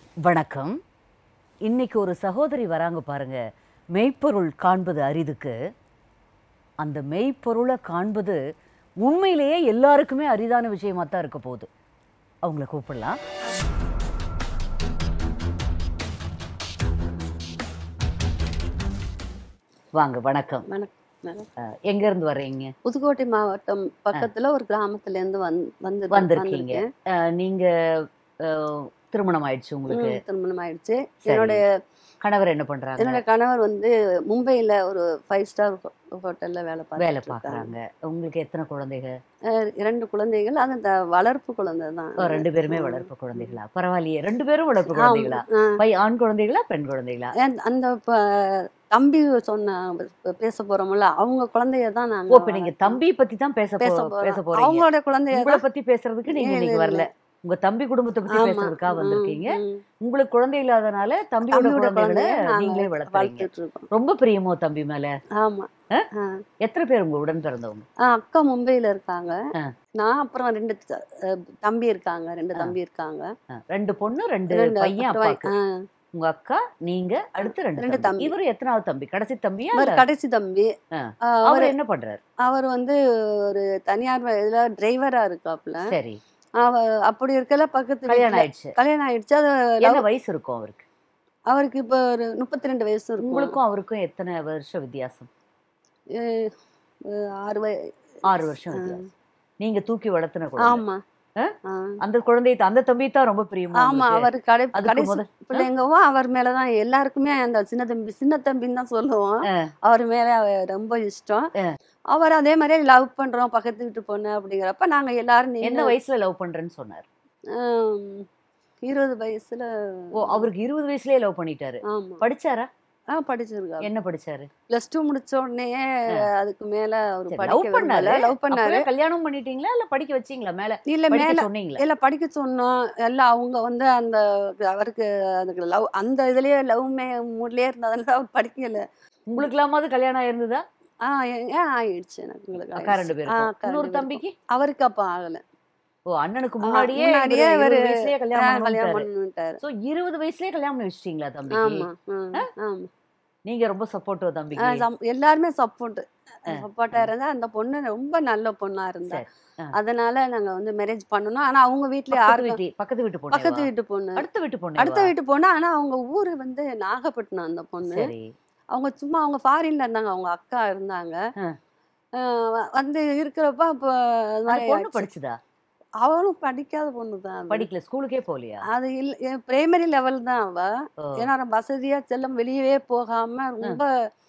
வணக்கம் இன்னைக்கு ஒரு சகோதரி வராங்க பாருங்க மெய்ப்பொருள் காண்பது அரிதுக்கு அந்த மெய்ப்பொருளை காண்பது உண்மையிலேயே எல்லாருக்குமே அரிதான விஷயமா தான் இருக்க போகுது அவங்கள கூப்பிடலாம் வாங்க வணக்கம் வணக்கம் மேடம். அஹ், எங்க இருந்து வர்றீங்க புதுக்கோட்டை மாவட்டம் பக்கத்துல ஒரு கிராமத்துல இருந்து வந்து வந்து வந்திருக்கீங்க அஹ், நீங்க அஹ், திருமணம் ஆயிடுச்சு உங்களுக்கு திருமணம் ஆயிடுச்சு சரி. என்னுடைய கணவர் என்ன பண்றாங்க என்னோட கணவர் வந்து மும்பைல ஒரு ஃபைவ் ஸ்டார் ஹோட்டல்ல வேலை வேலை பார்த்துட்டு இருக்காங்க. பாக்குறாங்க உங்களுக்கு எத்தனை குழந்தைகள் அஹ் இரண்டு குழந்தைகள் அது இந்த வளர்ப்பு குழந்தை தான் ஓ, ரெண்டு பேருமே வளர்ப்பு குழந்ைகளா பரவாயில்லையே ரெண்டு பேரும் வளர்ப்பு ஆமா. குழந்தைகளா ஆ. பை ஆண் குழந்தைகளா பெண் குழந்தைகளா அந்த- அந்த ப- தம்பி சொன்ன பேச போறோம்ல அவங்க குழந்தைய தான் ஓ நாங்க இப்ப நீங்க தம்பி பத்தி தான் பேச பேச போ- பேச போறோம் போறீங்க அவங்களோட குழந்தைய உங்களை தான் பத்தி பேசுறதுக்கு நீங்க இல்ல, இன்னைக்கு இல்ல. வரல உங்க தம்பி குடும்பத்தை பத்தி ஆமா. பேசுறதுக்காக வந்திருக்கீங்க ம், ம். உங்களுக்கு குழந்தை இல்லாதனால தம்பியோட தம்பியோட குழந்தைகளை குழந்தைய நாங்க நீங்களே வளர்த்துறீங்க வளர்த்துட்டு இருக்கோம் ரொம்ப பிரியமோ தம்பி மேல ஆமா ஆ? ஆ. எத்தனை பேர் உங்க உடன் பிறந்தவங்க ஆ, அக்கா மும்பையில இருக்காங்க ஆ. நான் அப்புறம் ரெண்டு த- அஹ் தம்பி இருக்காங்க ரெண்டு ஆ. தம்பி இருக்காங்க ஆ, ரெண்டு பொண்ணு ரெண்டு ரெண்டு பையன் அப்புறம் அப்பாக்கு ஆ, உங்க அக்கா நீங்க அடுத்து ரெண்டு ரெண்டு தம்பி தம்பி. இவரு எத்தனாவது தம்பி கடைசி தம்பியா இவர் இல்ல? கடைசி தம்பி ஆ. ஆ, அவர் அவர் என்ன பண்றாரு அவர் வந்து ஒரு தனியார் வ- இதுல டிரைவரா இருக்காப்ல சரி அவ அப்படி இருக்கல பக்கத்து கல்யாணம் வீட்டுல ஆயிடுச்சு கல்யாணம் ஆயிடுச்சு அது என்ன love- வயசு இருக்கும் அவருக்கு அவருக்கு இப்ப ஒரு முப்பத்தி ரெண்டு வயசு இருக்கும் உங்களுக்கும் அவருக்கும் எத்தனை வருஷம் வித்தியாசம் அஹ், அஹ், ஆறு வய ஆறு வருஷம் வித்தியாசம் நீங்க தூக்கி வளர்த்துன குழந்தை ஆமா ஆ? ஆ. அந்த குழந்தை அந்த தம்பி தான் ரொம்ப பிரியமா ஆமா உங்களுக்கு? அவர் கடை அதுக்கு கடைசி முதல் பிள்ளைங்கவும் அவர் மேலதான் எல்லாருக்குமே அந்த சின்ன தம்பி சின்ன தம்பின்னு தான் சொல்லுவோம் ஆ. அவர் மேல அவ- ரொம்ப இஷ்டம் ஆ. அவர் அதே மாதிரியே லவ் பண்றோம் பக்கத்து வீட்டு பொண்ணு அப்படிங்கிறப்ப நாங்க எல்லாரும் என்ன நின்னு, வயசுல லவ் பண்றேன்னு சொன்னார் ஆம், இருபது வயசுல ஓ அவருக்கு இருபது வயசுலயே லவ் பண்ணிட்டாரு ஆமா படிச்சாரா ஆ படிச்சிருக்காரு என்ன படிச்சாரு பிளஸ் டூ முடிச்ச உடனே அதுக்கு மேல அவர் லவ் படிக்க பண்ணாரு விரும்பல லவ் பண்ணாரு அப்பவே கல்யாணம் பண்ணிட்டீங்களா இல்ல படிக்க வச்சீங்களா மேல இல்ல படிக்க மேல சொன்னீங்களா இல்ல படிக்க சொன்னோம் எல்லாம் அவங்க வந்து அந்த அவருக்கு அதுக்கு லவ் அந்த இதுலயே லவ் மே மூட்லயே இருந்ததுனால அவர் படிக்கல உங்களுக்கு இல்லாமாவது கல்யாணம் இருந்ததா ஆ ஏ- ஏன் ஆயிடுச்சு எனக்கு உங்களுக்கு அக்கா ரெண்டு ஆயிடுச்சு. ஆ, பேருக்கும் அக்கா இன்னொரு ரெண்டு தம்பிக்கு பேருக்கும். அவருக்கு அப்ப ஆகல ஓ அண்ணனுக்கு ஆ, முன்னாடியே முன்னாடியே இவரு இவரு- இருபது வயசுலயே ஆ, கல்யாணம் கல்யாணம் பண்ணிட்டாரு பண்ணிட்டாரு சோ இருபது வயசுலயே கல்யாணம் பண்ணி வச்சிட்டீங்களா தம்பிக்கு ஆமா ஆ, ஆமா நீங்க ரொம்ப சப்போர்ட்டிவ் ஆ, தம்பிக்கு சம்- எல்லாருமே சப்போர்ட் சப்போர்ட்டா இருந்தா அந்த பொண்ணு ரொம்ப நல்ல பொண்ணா இருந்தா சரி. ஆ. அதனால நாங்க வந்து மேரேஜ் பண்ணணும் ஆனா அவங்க வீட்ல பக்கத்து யாருக்கும் வீட்டு பக்கத்து வீட்டு பொண்ணு பக்கத்து வீட்டு பொண்ணு அடுத்த வீட்டு பொண்ணு அடுத்த வீட்டு பொண்ணு ஆனா அவங்க ஊரு வந்து நாகப்பட்டினம் அந்த பொண்ணு சரி அவங்க சும்மா அவங்க ஃபாரின்ல இருந்தாங்க அவங்க அக்கா இருந்தாங்க ஆ. அஹ் வ- வந்து இருக்கிறப்ப அப்ப அது அந்த மாதிரி பொண்ணு ஆச்சு. படிச்சுதா அவளும் படிக்காத பொண்ணு தான் படிக்கல ஸ்கூலுக்கே போகலையா அது இல்ல பிரைமரி லெவல் தான் அவ ஓ, ஏன்னா ரொம்ப வசதியா செல்லம் வெளியவே போகாம ரொம்ப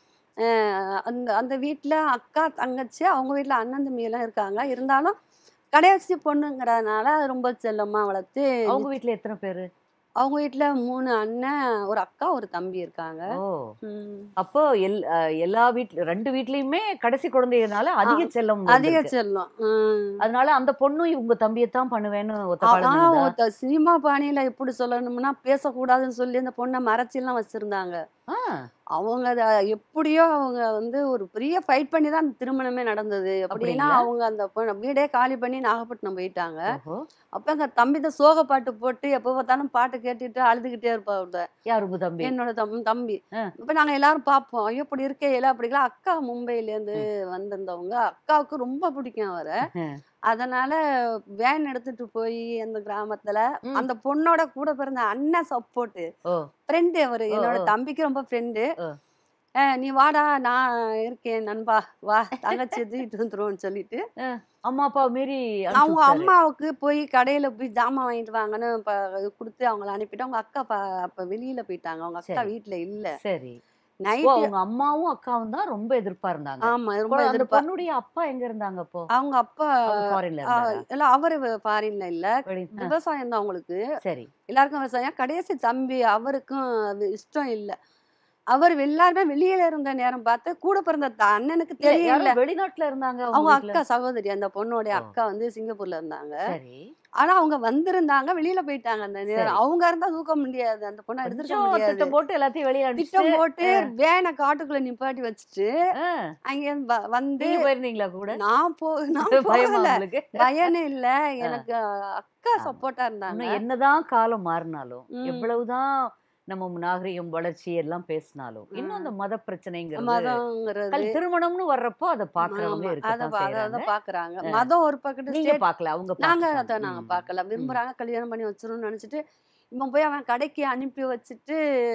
அஹ், அந்த அந்த வீட்ல அக்கா தங்கச்சி அவங்க வீட்ல அண்ணன் தம்பி எல்லாம் இருக்காங்க இருந்தாலும் கடைசி பொண்ணுங்கிறதுனால ரொம்ப செல்லமா வளர்த்து அவங்க வீட்ல எத்தனை பேரு அவங்க வீட்ல மூணு அண்ணன் ஒரு அக்கா ஒரு தம்பி இருக்காங்க ஓ ம். அப்போ எல் அஹ், எல்லா வீட்ல ரெண்டு வீட்லயுமே கடைசி குழந்தைனால அதிக செல்லம் அதிக வந்திருக்கு. செல்லம் ம். அதனால அந்த பொண்ணும் உங்க தம்பியத்தான் பண்ணுவேன்னு ஒத்த ஆ, காலம் ஆ, இருந்ததா? ஒருத்த சினிமா பாணியில எப்படி சொல்லணும்னா பேசக்கூடாதுன்னு சொல்லி அந்த பொண்ணை மறைச்சிலாம் வச்சிருந்தாங்க ஆ, அவங்க அத எப்படியோ அவங்க வந்து ஒரு பெரிய ஃபைட் பண்ணி தான் அந்த திருமணமே நடந்தது அப்படின்னா அப்படிங்களா? அவங்க அந்த பொண்ணு வீடே காலி பண்ணி நாகப்பட்டினம் போயிட்டாங்க ஓஹோ. அப்ப எங்க தம்பி தான் சோக பாட்டு போட்டு எப்ப பார்த்தாலும் பாட்டு கேட்டுட்டு அழுதுகிட்டே இருப்பா அவர்ட்ட. யார் உங்க தம்பி என்னோட தம் தம்பி ஆ. இப்ப நாங்க எல்லாரும் பார்ப்போம் ஐயோ இப்படி இருக்கையில அப்படிங்களா அக்கா மும்பையில இருந்து வந்திருந்தவங்க அக்காவுக்கு ரொம்ப பிடிக்கும் அவரை ம். அதனால வேன் எடுத்துட்டு போய் அந்த கிராமத்துல ம். அந்த பொண்ணோட கூட பிறந்த அண்ணன் சப்போர்ட் ஓ ஃப்ரெண்டு அவரு ஓ, என்னோட ஓ. தம்பிக்கு ரொம்ப ஃப்ரெண்டு ஓ. நீ வாடா நான் இருக்கேன் நண்பா வா தங்கச்சி தூக்கிட்டு வந்துருவோம்னு சொல்லிட்டு அம்மா அப்பா மீறி அனுப்பிச்சு அவங்க விட்டாரு. அம்மாவுக்கு போய் கடையில போய் ஜாமான் வாங்கிட்டு வாங்கன்னு ப- கொடுத்து அவங்கள அனுப்பிட்டு அவங்க அக்கா ப- அப்ப வெளியில போயிட்டாங்க அவங்க அக்கா சரி. வீட்ல இல்ல சரி ஓ நைட்டு அவங்க அம்மாவும் அக்காவும் தான் ரொம்ப எதிர்ப்பா இருந்தாங்க ஆமா ரொம்ப அப்போ அந்த எதிர்ப்பா பொண்ணுடைய அப்பா எங்க இருந்தாங்க அப்போ அவங்க அப்பா ஃபாரின்ல ஆ, இருந்தாரா இல்ல அவரு ஃபாரின்ல இல்ல வெளி- ஆ, விவசாயம் தான் அவங்களுக்கு சரி எல்லாருக்கும் விவசாயம் கடைசி தம்பி அவருக்கும் அது இஷ்டம் இல்ல அவர் எல்லாருமே வெளியில இருந்த நேரம் பார்த்து கூட பிறந்த த- அண்ணனுக்கு இல்ல, யாரோ தெரியல வெளிநாட்டுல இருந்தாங்க அவங்க அவங்க வீட்ல? அக்கா சகோதரி அந்த பொண்ணோடைய ஓ. அக்கா வந்து சிங்கப்பூர்ல இருந்தாங்க சரி ஆனா அவங்க வந்திருந்தாங்க வெளியில போயிட்டாங்க அந்த நேரம் சரி. அவங்க இருந்தா தூக்க முடியாது அந்த பொண்ணை எடுத்துக்க கொஞ்சம் முடியாது திட்டம் போட்டு எல்லாத்தையும் வெளியில திட்டம் அடிச்சுட்டு போட்டு வேனை காட்டுக்குள்ள நிப்பாட்டி வச்சுட்டு ஆ, அங்க இருந்து வ- வந்து நீங்க போயிருந்தீங்களா கூட நான் போ நான் பயமா போகல உங்களுக்கு பயனே இல்ல எனக்கு அக்கா ஆமா. சப்போர்ட்டா இருந்தாங்க இன்னும் என்னதான் காலம் மாறினாலும் ம். எவ்வளவுதான் நம்ம நாகரிகம் வளர்ச்சி எல்லாம் பேசினாலும் இன்னும் ஆ. அந்த மத பிரச்சனைங்கிறது மதம்ங்கிறது கல் திருமணம்னு வர்றப்போ அதை பாக்குறவங்க ஆமா, அத இருக்கத்தான் பா- அத செய்யறாங்க அத பாக்குறாங்க மதம் ஒரு பக்கத்து நீங்க state பாக்கல அவங்க நாங்க பாத்துட்டாங்க. அதை நாங்க ம். பார்க்கல விரும்புறாங்க கல்யாணம் பண்ணி வச்சிரும்னு நினைச்சிட்டு இவன் போய் அவன் கடைக்கு அனுப்பி வச்சுட்டு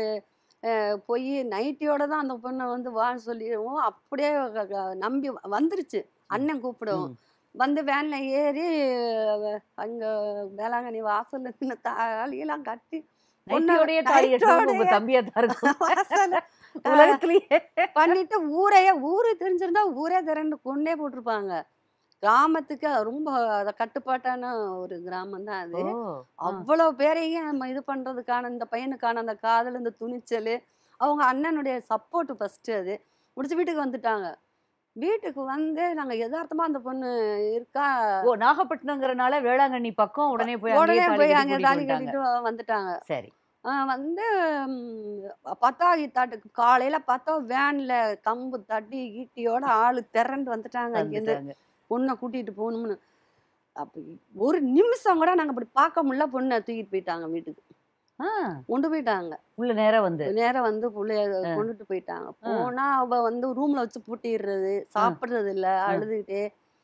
அஹ், போய் நைட்டியோட தான் அந்த பொண்ணை வந்து வான்னு சொல்லிடுவோம் அப்படியே க- க- நம்பி வந்துருச்சு அண்ணன் கூப்பிடுவோம் ம். வந்து வேன்ல ஏறி அஹ், அங்க வேளாங்கண்ணி வாசல்ல நின்று தாலியெல்லாம் கட்டி பொண்ணை நைட்டியோடயே தாலி கட்டுறவங்க உங்க நைட்டோடயே தம்பியா தான் இருக்கும் வாசல்ல உலகத்திலேயே பண்ணிட்டு ஊரையே ஊரு தெரிஞ்சிருந்தா ஊரே திரண்டு கொண்டே போட்டிருப்பாங்க கிராமத்துக்கு அது ரொம்ப அத கட்டுப்பாட்டான ஒரு கிராமம் தான் அது ஓ, ஆ. அவ்வளவு பேரையும் நம்ம இது பண்றதுக்கான இந்த பையனுக்கான அந்த காதல் இந்த துணிச்சல் அவங்க அண்ணனுடைய சப்போர்ட் ஃபர்ஸ்ட் அது முடிச்சு வீட்டுக்கு வந்துட்டாங்க வீட்டுக்கு வந்து நாங்க யதார்த்தமா அந்த பொண்ணு இருக்கா ஓ நாகப்பட்டினங்கிறனால வேளாங்கண்ணி பக்கம் உடனே போய் உடனே அங்கேயே தாலி போய் கட்டி அங்க கூட்டிட்டு தாலி வந்துட்டாங்க. கட்டிட்டு வந்துட்டாங்க சரி ஆஹ் வந்து ம், பார்த்தா இத்தாட்டுக்கு காலையில பார்த்தா வேன்ல கம்பு தட்டி ஈட்டியோட ஆளு திரண்டு வந்துட்டாங்க அங்கேருந்து வந்துட்டாங்க பொண்ணை கூட்டிட்டு போகணும்னு அப்ப ஒரு நிமிஷம் கூட நாங்க அப்படி பார்க்க முடியல பொண்ணை தூக்கிட்டு போயிட்டாங்க வீட்டுக்கு ஆ, கொண்டு போயிட்டாங்க உள்ள நேரா வந்து நேரம் வந்து புள்ளைய கொண்டுட்டு போயிட்டாங்க போனா அவ வந்து ரூம்ல வச்சு பூட்டிடுறது சாப்பிடுறது இல்ல அழுதுகிட்டே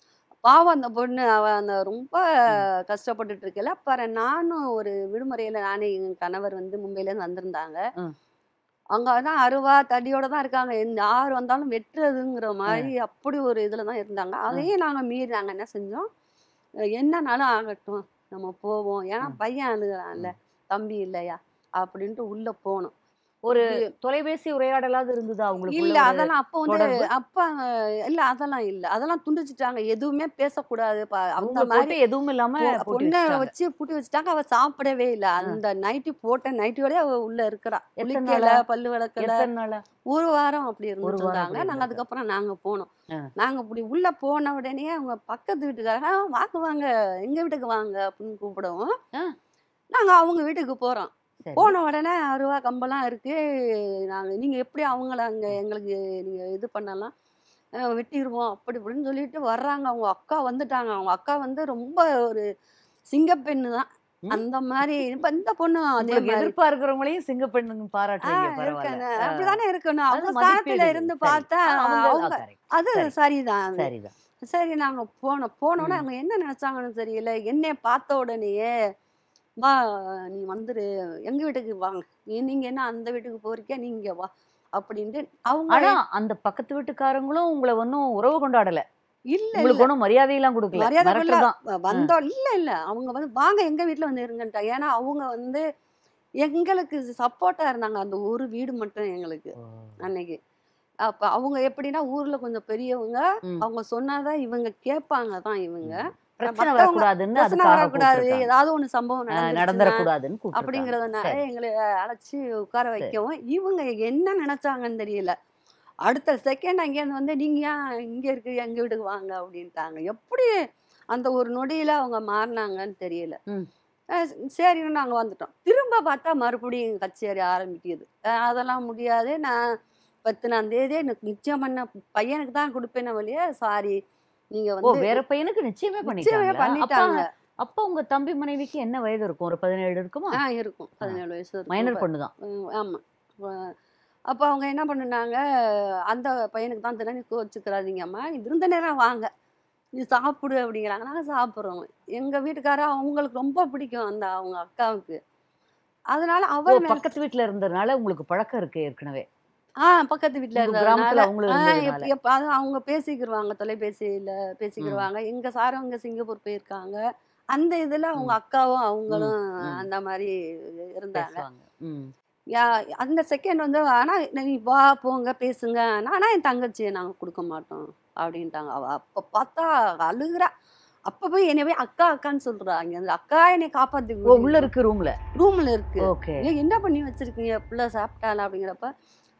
பாவம் அந்த பொண்ணு அவ அந்த ரொம்ப கஷ்டப்பட்டுட்டு இருக்கல அப்புறம் நானும் ஒரு விடுமுறையில நானே எங்க கணவர் வந்து மும்பைல இருந்து வந்திருந்தாங்க ம். அங்க தான் அருவா தடியோட தான் இருக்காங்க எந்த யார் வந்தாலும் வெட்டுறதுங்கிற மாதிரி அப்படி ஒரு இதுல தான் இருந்தாங்க அதையும் நாங்க மீறி நாங்க என்ன செஞ்சோம் அஹ் என்னனாலும் ஆகட்டும் நம்ம போவோம் ஏன்னா பையன் அழுகுறான்ல தம்பி இல்லையா அப்படின்ட்டு உள்ள போனோம் ஒரு தொலைபேசி உரையாடலாவது இருந்ததா உங்களுக்கு இல்ல அதெல்லாம் அப்ப வந்து தொடர்பு? அப்ப அஹ், இல்ல அதெல்லாம் இல்ல அதெல்லாம் துண்டிச்சிட்டாங்க எதுவுமே பேசக்கூடாது ப- அந்த அவங்க மாதிரி போட்டு எதுவும் இல்லாம பொ- போட்டு பொண்ணை வச்சுட்டாங்க. வச்சு பூட்டி வச்சுட்டாங்க அவ சாப்பிடவே இல்ல அந்த நைட்டி போட்ட நைட்டியோட அவ உள்ள இருக்கிறா எத்தனை குளிக்கல நாளா? பல்லு விளக்கல எத்தனை நாளா ஒரு வாரம் அப்படி ஒரு இருந்துட்டு வாரம் இருந்தாங்க அப்படி நாங்க இருந்தாங்க. அதுக்கப்புறம் நாங்க போனோம் ஆ. நாங்க இப்படி உள்ள போன உடனே அவங்க பக்கத்து வீட்டுக்காரங்க "ஆ, வாங்க வாங்க எங்க வீட்டுக்கு வாங்க அப்படின்னு கூப்பிடவும் ஆ. நாங்க அவங்க வீட்டுக்கு போறோம் சரி. போன உடனே அருவா கம்பெல்லாம் இருக்கு நாங்க நீங்க எப்படி அவங்கள அங்க எங்களுக்கு நீங்க இது பண்ணலாம் அஹ் வெட்டிடுவோம் அப்படி இப்படின்னு சொல்லிட்டு வர்றாங்க அவங்க அக்கா வந்துட்டாங்க அவங்க அக்கா வந்து ரொம்ப ஒரு சிங்கப்பெண்ணு தான் ம். அந்த மாதிரி இப்ப இந்த பொண்ணு அதே உங்களுக்கு மாதிரி எதிர்ப்பா இருக்கிறவங்களையும் சிங்க பெண்ணுங்க ஆ, பாராட்டுறீங்க இருக்கணும். பரவாயில்ல ஆ. அப்படிதானே இருக்கணும் அது அவங்க மதிப்பீடு ஸ்தானத்துல இருந்து சரி. பார்த்தா ஆ, அவங்க- ஆ, அவங்க correct. அது சரி. சரிதான் அது. சரிதான் சரி நாங்க போனோம் போனோடனே ம். அவங்க என்ன நினைச்சாங்கன்னு தெரியல என்னைய பார்த்த உடனேயே வா நீ வந்துரு எங்க வீட்டுக்கு வாங்க நீ- நீங்க என்ன அந்த வீட்டுக்கு போறீங்க நீங்க வா அப்படின்ட்டு அவங்க ஆனா அந்த பக்கத்து வீட்டுக்காரங்களும் உங்களை ஒன்னும் உறவு கொண்டாடல இல்ல இல்ல உங்களுக்கு ஒன்றும் மரியாதையெல்லாம் கொடுக்கல மரியாதை மிரட்டல் தான் வ- வந்தோம் இல்ல இல்ல அவங்க வந்து வாங்க எங்க வீட்ல வந்து இருங்கன்ட்டா ஏன்னா அவங்க வந்து எங்களுக்கு சப்போர்ட்டா இருந்தாங்க அந்த ஒரு வீடு மட்டும் எங்களுக்கு அன்னைக்கு அப்ப அவங்க எப்படின்னா ஊர்ல கொஞ்சம் பெரியவங்க ம். அவங்க சொன்னாதான் இவங்க கேட்பாங்க தான் இவங்க பிரச்சனை மத்தவங்க வரக்கூடாதுன்னு பிரச்சனை அதுக்காக வரக்கூடாது கூப்பிட்டுருக்காங்க. ஏதாவது ஒண்ணு சம்பவம் ஆ, நடந்துருச்சுன்னா நடந்துடக்கூடாதுன்னு கூப்பிட்டுருக்காங்க. அப்படிங்கறதுனால சரி. எங்களை அழைச்சி உட்கார வைக்கவும் இவங்க என்ன நினைச்சாங்கன்னு தெரியல அடுத்த செகண்ட் அங்கேருந்து வந்து நீங்க ஏன் இங்க இருக்கு எங்க வீட்டுக்கு வாங்க அப்படின்ட்டாங்க எப்படி அந்த ஒரு நொடியில அவங்க மாறினாங்கன்னு தெரியல ம். அஹ் சரின்னு நாங்க வந்துட்டோம் திரும்ப பார்த்தா மறுபடியும் கச்சேரி ஆரம்பிக்குது அஹ் அதெல்லாம் முடியாது நான் பத்தினாம் தேதி எனக்கு நிச்சயம் பண்ண பையனுக்கு தான் கொடுப்பேன் வழியே சாரி நீங்க ஓ வந்து வேற பையனுக்கு நிச்சயமே நிச்சயமே பண்ணிட்டாங்க பண்ணிட்டாங்க அப்ப உங்க தம்பி மனைவிக்கு என்ன வயது இருக்கும் ஒரு பதினேழு இருக்குமா ஆ இருக்கும் பதினேழு வயசு இருக்கும். மைனர் பொண்ணு தான் ம், ஆமா அஹ் அப்போ அவங்க என்ன பண்ணுனாங்க அந்த பையனுக்கு தான் தினம் கோச்சுக்கிறாதீங்கம்மா நீ விருந்த நேரம் வாங்க நீ சாப்பிடு அப்படிங்கிறாங்க நாங்கள் சாப்பிட்றோம் எங்க வீட்டுக்காரா அவங்களுக்கு ரொம்ப பிடிக்கும் அந்த அவங்க அக்காவுக்கு அதனால ஓ அவர் மேல- பக்கத்து வீட்டுல இருந்ததுனால உங்களுக்கு பழக்கம் இருக்கு ஏற்கனவே ஆ பக்கத்து வீட்டுல உங்க இருந்ததுனால கிராமத்துல அவங்களும் ஆ, இருந்ததுனால எப்ப- எப்ப அது அவங்க பேசிக்கிருவாங்க தொலைபேசியில பேசிக்கிருவாங்க எங்க சாரும் அங்க சிங்கப்பூர் போயிருக்காங்க அந்த இதுல அவங்க அக்காவும் அவங்களும் ம். அந்த மாதிரி இருந்தாங்க பேசுவாங்க ம். யா- அந்த செகண்ட் வந்து ஆனா நீ வா போங்க பேசுங்க ஆனா என் தங்கச்சியை நாங்க கொடுக்க மாட்டோம் அப்படின்ட்டாங்க அவ அப்ப பார்த்தா அழுகுறா அப்ப போய் என்னை போய் அக்கா அக்கான்னு சொல்றா இங்க வந்து அக்கா என்னை காப்பாத்தி ஓ உள்ள இருக்கு ரூம்ல ரூம்ல இருக்கு ஓகே ஏன் என்ன பண்ணி வச்சிருக்கீங்க பிள்ளை சாப்பிட்டாளா அப்படிங்கிறப்ப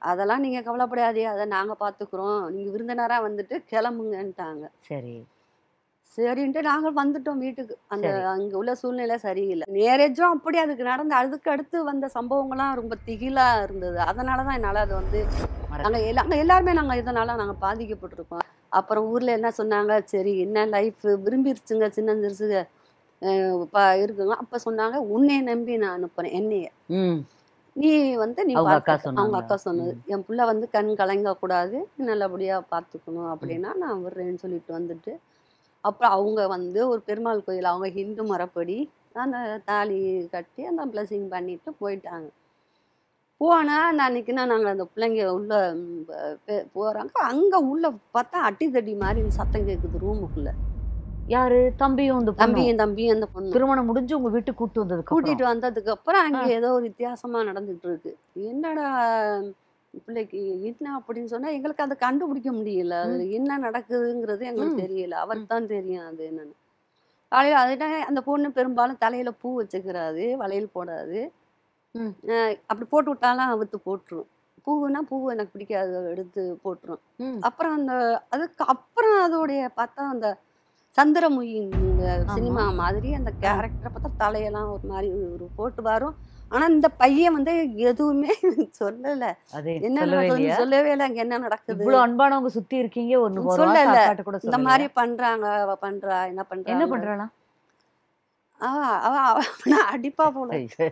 அதெல்லாம் நீங்க கவலைப்படாதே அதை நாங்க பாத்துக்கிறோம் நீங்க விருந்தினரா வந்துட்டு கிளம்புங்கன்ட்டாங்க சரி சரின்ட்டு நாங்க வந்துட்டோம் வீட்டுக்கு அந்த சரி. அங்க உள்ள சூழ்நிலை சரியில்லை மேரேஜும் அப்படி அதுக்கு நடந்த அதுக்கு அடுத்து வந்த சம்பவங்கள்லாம் ரொம்ப திகிலா இருந்தது அதனாலதான் என்னால அது வந்து மறக்க- நாங்க எல்லா நாங்க எல்லாருமே நாங்க இதனால நாங்க பாதிக்கப்பட்டிருக்கோம் அப்புறம் ஊர்ல என்ன சொன்னாங்க சரி என்ன லைஃப் விரும்பிருச்சுங்க சின்ன சிறுசுங்க அஹ் ப- இருக்குங்க அப்ப சொன்னாங்க உன்னைய நம்பி நான் அனுப்புறேன் என்னைய ம் நீ வந்து நீ அவங்க அக்கா பார்த்துக்க. அவங்க சொன்னாங்களா? அக்கா சொன்னது என் புள்ள வந்து கண் கலங்க கூடாது நல்லபடியா பார்த்துக்கணும் அப்படின்னா நான் விடுறேன்னு சொல்லிட்டு வந்துட்டு அப்புறம் அவங்க வந்து ஒரு பெருமாள் கோயில் அவங்க ஹிந்து முறைப்படி அந்த தாலி கட்டி அந்த பிளஸிங் பண்ணிட்டு போயிட்டாங்க போனா நான் அன்னைக்குன்னா நாங்கள் அந்த பிள்ளைங்க உள்ள ம், ப- பே- போறாங்க அங்க உள்ள பார்த்தா அட்டி தட்டி மாதிரி சத்தம் கேட்குது ரூமுக்குள்ள யாரு தம்பியும் இந்த பொண்ணும் தம்பியும் தம்பியும் அந்த பொண்ணு திருமணம் முடிஞ்சு உங்க வீட்டுக்கு கூட்டு வந்ததுக்கு கூட்டிட்டு வந்ததுக்கு அப்புறம் அங்க ஆ. ஏதோ ஒரு வித்தியாசமா நடந்துட்டு இருக்கு என்னடா பிள்ளைக்கு என்ன அப்படின்னு சொன்னா எங்களுக்கு அதை கண்டுபிடிக்க முடியல அது என்ன நடக்குதுங்கிறது எங்களுக்கு ம். தெரியல அவருக்கு தான் தெரியும் அது என்னன்னு காலையில அதுனா அந்த பொண்ணு பெரும்பாலும் தலையில பூ வச்சுக்கிறாது வளையல் போடாது ம். அஹ் அப்படி போட்டு விட்டாலும் அவுத்து போட்டுரும் பூவுனா பூ எனக்கு பிடிக்காது எடுத்து போட்டுரும் ம். அப்புறம் அந்த அதுக்கு அப்புறம் அதோடைய பார்த்தா அந்த சந்திரமுகி இந்த ஆமா. சினிமா மாதிரி அந்த கேரக்டரை பார்த்தா தலையெல்லாம் ஒரு மாதிரி ஒரு போட்டு வரும் ஆனா இந்த பையன் வந்து எதுவுமே சொல்லல அதே என்ன சொல்லவே நடக்குதுன்னு இல்லையா சொல்லவே இல்லை அங்க என்ன நடக்குது இவ்வளவு அன்பானவங்க சுத்தி இருக்கீங்க ஒண்ணு ஒரு சொல்லல. வார்த்தை அக்காட்ட கூட இந்த சொல்லலையா? மாதிரி பண்றாங்க அவ பண்றா என்ன பண்றா என்ன பண்றாளா அவ அவ அவனை அடிப்பா போல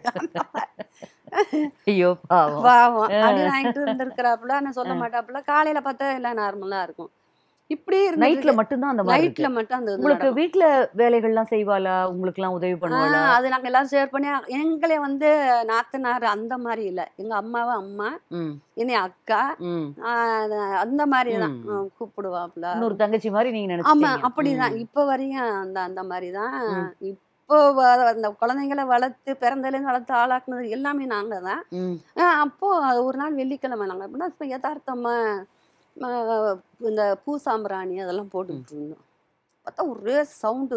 ஐயோ பாவம் பாவம் ஆ. அடி வாங்கிட்டு இருந்திருக்கிறாப்புல நான் சொல்ல மாட்டாப்புல காலையில பார்த்தா எல்லாம் நார்மலா இருக்கும் இப்படி நைட்ல இருந்துட்டு மட்டும்தான் அந்த மாதிரி நைட்ல இருக்கு. மட்டும் அந்த இது உங்களுக்கு நடக்கும். வீட்ல வேலைகள்லாம் செய்வாளா உங்களுக்கு எல்லாம் உதவி பண்ணுவாளா ஆ, அது நாங்க எல்லாரும் ஷேர் பண்ணி எங்களை வந்து நாத்தனார் அந்த மாதிரி இல்ல எங்க அம்மாவை அம்மா ம், என்னை அக்கா ம். ஆ, அந்த மாதிரி தான் ம். கூப்பிடுவாப்புல இன்னொரு தங்கச்சி மாதிரி நீங்க ஆமா நினைச்சீங்க அப்படிதான் ம். இப்ப வரையும் அந்த அந்த மாதிரி தான் ம். இப்போ வ- அந்த குழந்தைங்களை வளர்த்து பிறந்தலேருந்து வளர்த்து ஆளாக்குனது எல்லாமே நாங்க தான் ம். அப்போ ஒரு நாள் வெள்ளிக்கிழமை நாங்க அப்படின்னா இப்ப யதார்த்தமா ஆ, இந்த பூ சாம்பிராணி அதெல்லாம் போட்டுக்கிட்டு இருந்தோம் பார்த்தா ஒரே சவுண்டு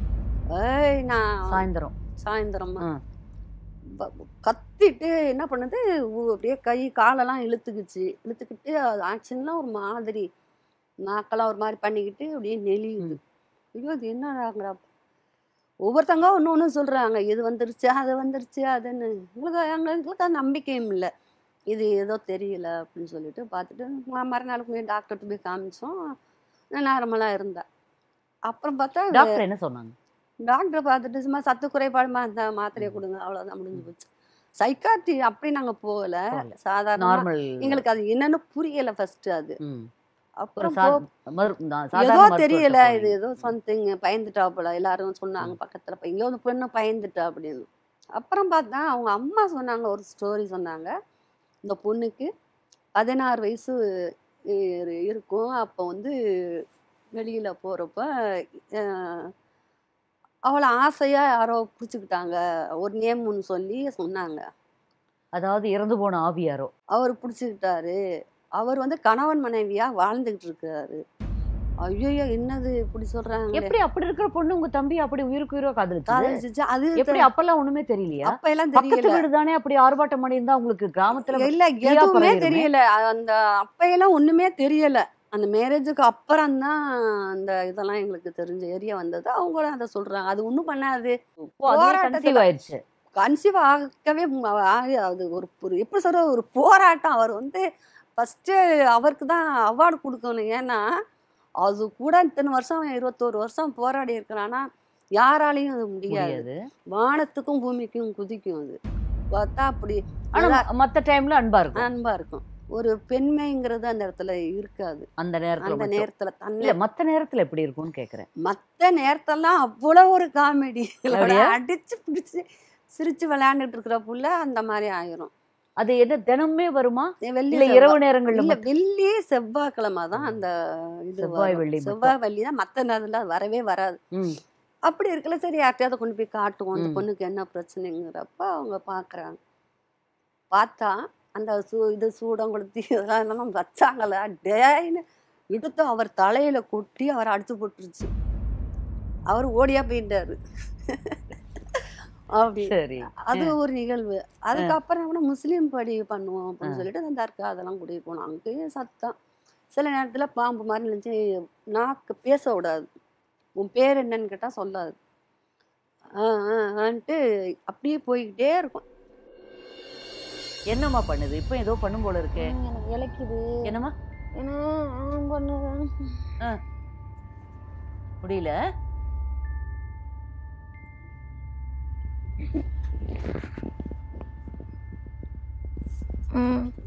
ஏய் நான் சாயந்தரம் சாயந்தரமா ஆ. ப- கத்திட்டு என்ன பண்ணுது ஊ- அப்படியே கை காலெல்லாம் இழுத்துக்குச்சு இழுத்துக்கிட்டு அது ஆக்ஷன்லாம் ஒரு மாதிரி நாக்கெல்லாம் ஒரு மாதிரி பண்ணிக்கிட்டு அப்படியே நெளியுது ஐயோ அது என்னடாங்கிறா ஒவ்வொருத்தங்க ஒன்று ஒன்று சொல்கிறாங்க இது வந்துருச்சு அது வந்துருச்சு அதுன்னு எங்களுக்கு எங்களுக்கு அது நம்பிக்கையும் இல்லை இது ஏதோ தெரியல அப்படின்னு சொல்லிட்டு பார்த்துட்டு ம- மறுநாளுக்கு போய் டாக்டர்கிட்ட போய் காமிச்சோம் நார்மலாக இருந்தா அப்புறம் பார்த்தா டாக்டர் என்ன சொன்னாங்க டாக்டர் பார்த்துட்டு சும்மா சத்து குறைபாடுமா அந்த மாத்திரையை கொடுங்க அவ்வளோதான் முடிஞ்சு போச்சு சைக்காட்ரி அப்படி நாங்கள் போகல போகல. சாதாரண நார்மல் எங்களுக்கு அது என்னன்னு புரியல ஃபர்ஸ்ட் அது ம். ஒரு அப்புறம் சா- போ- மரு- நான் ஏதோ சாதாரண மருத்துவர்கிட்ட தெரியல போனீங்க. இது ஏதோ சம்திங் பயந்துட்டாப்புல எல்லாரும் சொன்னாங்க பக்கத்துல இப்ப எங்கேயோ ஒரு பொண்ணு பயந்துட்டா அப்படின்னு அப்புறம் பார்த்தா அவங்க அம்மா சொன்னாங்க ஒரு ஸ்டோரி சொன்னாங்க இந்த பொண்ணுக்கு பதினாறு வயசு இரு- இருக்கும் அப்போ வந்து வெளியில போறப்ப அஹ், அவளை ஆசையா யாரோ பிடிச்சிக்கிட்டாங்க ஒரு நேம்னு சொல்லி சொன்னாங்க அதாவது இறந்து போன ஆவியாரோ அவர் பிடிச்சிக்கிட்டாரு அவர் வந்து கணவன் மனைவியா வாழ்ந்துகிட்டு இருக்காரு ஐயோ என்னது இப்படி சொல்றாங்க எப்படி அப்படி இருக்கிற பொண்ணு உங்க தம்பி அப்படி உயிருக்கு உயிரோ காதலிச்சு காதலிச்சிச்சு அது எப்படி அப்பெல்லாம் ஒண்ணுமே தெரியலையா அப்ப எல்லாம் பக்கத்து தெரியல வீடு தானே அப்படி ஆர்ப்பாட்டம் பண்ணியிருந்தா உங்களுக்கு கிராமத்துல இல்ல தீயா எதுவுமே பரவிருமே. தெரியல அந்த அப்பையெல்லாம் ஒண்ணுமே தெரியல அந்த மேரேஜுக்கு அப்புறம் தான் அந்த இதெல்லாம் எங்களுக்கு தெரிஞ்ச ஏரியா வந்தது அவங்களும் அதை சொல்றாங்க அது ஒண்ணும் பண்ணாது ஓ, அதுவே போராட்டத்துல- conceive ஆயிடுச்சு கன்சீவ் ஆகவே ம- ஆகி அது ஒரு ஒரு எப்படி சொல்ற ஒரு போராட்டம் அவர் வந்து ஃபஸ்ட்டு அவருக்கு தான் அவார்டு கொடுக்கணும் ஏன்னா அது கூட இத்தனை வருஷம் அவன் இருபத்தோரு வருஷம் போராடி இருக்கிறான்னா யாராலையும் அது முடியாது முடியாது வானத்துக்கும் பூமிக்கும் குதிக்கும் அது பார்த்தா அப்படி ஆனா ம- மத்த டைம்ல அன்பா இருக்கும் அன்பா இருக்கும் ஒரு பெண்மைங்கிறது அந்த இடத்துல இருக்காது அந்த நேரத்துல அந்த மட்டும். நேரத்துல தன்னை இல்ல மத்த நேரத்துல எப்படி இருக்கும்னு கேக்குறேன் மத்த நேரத்தெல்லாம் அவ்வளவு ஒரு காமெடி அப்படியா? அடிச்சு பிடிச்சு சிரிச்சு விளையாண்டுட்டு இருக்கிற புள்ள அந்த மாதிரி ஆயிரும் அது என்ன தினமுமே வருமா வெள்ளி இல்ல செவ்வாய்- இரவு நேரங்கள்ல இல்ல மட்டும்? வெள்ளி செவ்வாய்க்கிழமை தான் அந்த இது செவ்வாய், வரும். வெள்ளி மட்டும். செவ்வாய் வெள்ளி தான் மத்த நேரத்துல அது வரவே வராது ம். அப்படி இருக்கல சரி யார்ட்டையாவது கொண்டு போய் காட்டுவோம் அந்த ம். பொண்ணுக்கு என்ன பிரச்சனைங்கிறப்ப அவங்க பாக்குறாங்க பார்த்தா அந்த சூ இது சூடம் கொளுத்தி இதெல்லாம் இதெல்லாம் வச்சாங்களா டேன்னு எடுத்து அவர் தலையில கொட்டி அவர் அடிச்சு போட்டுருச்சு அவர் ஓடியா போயிட்டாரு அப்படி சரி அது ஒரு நிகழ்வு அதுக்கப்புறம் கூட முஸ்லீம் படி பண்ணுவோம் அப்படின்னு சொல்லிட்டு அந்த தர்கா அதெல்லாம் கூட்டிட்டு போனோம் அங்கேயும் சத்தம் சில நேரத்துல பாம்பு மாதிரி நினைச்சு நாக்கு பேச விடாது உன் பேர் என்னன்னு கேட்டா சொல்லாது ஆ ஆ, ஆன்ட்டு அப்படியே போய்கிட்டே இருக்கும் என்னம்மா பண்ணுது இப்போ ஏதோ பண்ணும் போல இருக்கே எனக்கு இழைக்குது என்னம்மா என்ன பண்ணுவேன் முடியல ம்